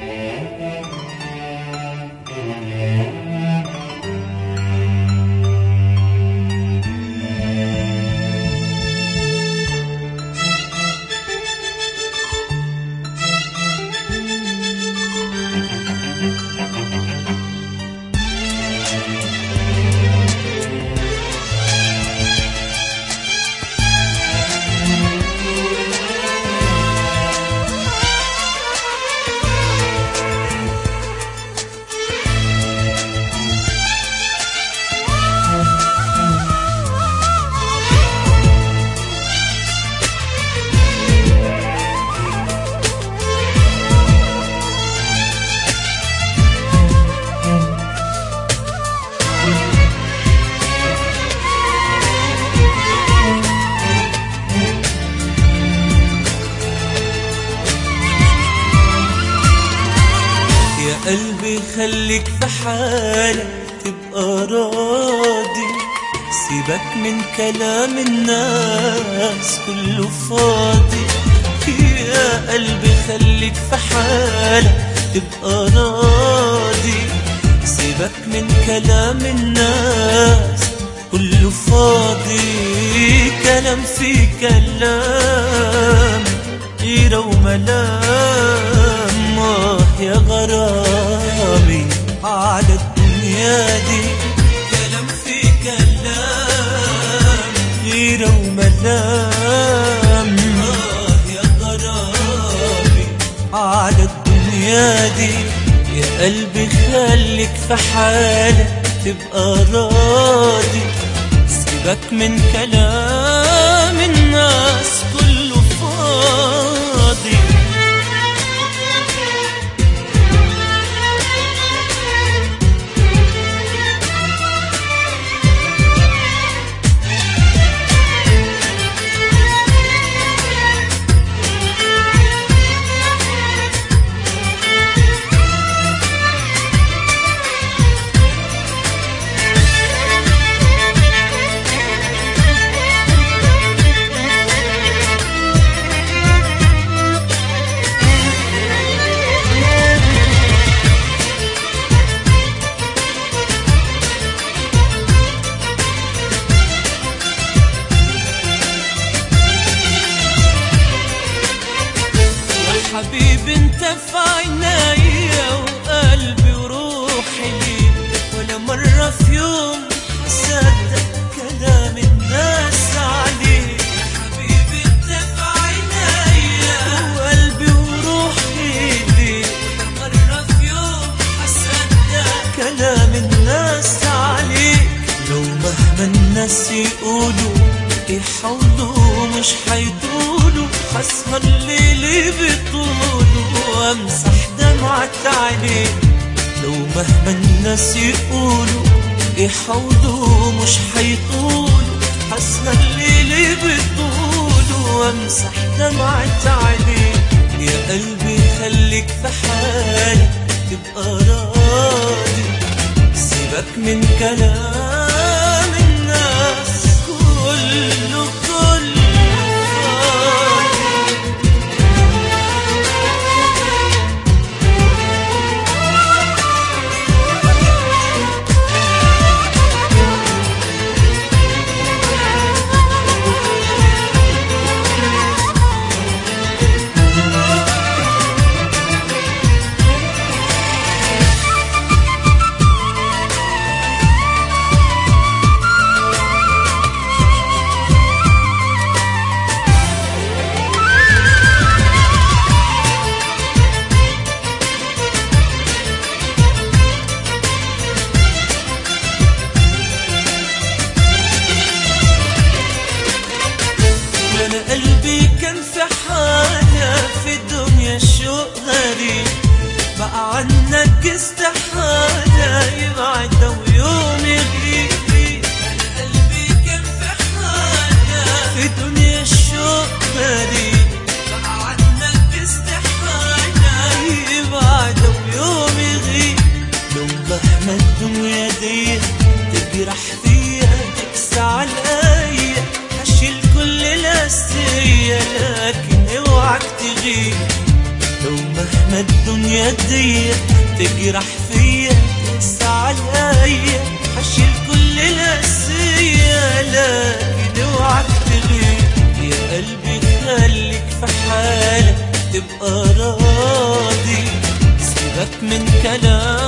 يا قلبي خليك في حالك تبقى راضي سيبك من كلام الناس كله فاضي يا قلبي خليك في حالك تبقى راضي سيبك من كلام الناس كله فاضي كلام في كلام غيرة وملام آه يا غرامي على الدنيا دي كلام في كلام غيرة وملام آه يا غرامي على الدنيا دي يا قلبي خليك في حالك تبقى راضي سيبك من كلام الناس كله فاضي يا حبيبي انت في عينيا وقلبي وروحي ليك ولا مرة في يوم صدق كلام الناس عليك يا حبيبي انت في عينيا وقلبي وروحي ليك ولا مرة في يوم هصدق كلام الناس عليك لو مهما الناس يقولوا يحاولوا مش هيطولوا هسهر ليلي بطوله وامسح دمعة عينيك لو مهما الناس يقولوا يحاولوا مش هيطولوا هسهر ليلي بطوله وامسح دمعة عينيك يا قلبي خليك في حالك تبقى راضي سيبك من كلام الناس كله كله فاضي مهما الدنيا دي تجرح فيا تقسى عليا هشيل كل القسية لكن اوعك تغير يا قلبي خليك في حالك تبقى راضي سيبك من كلام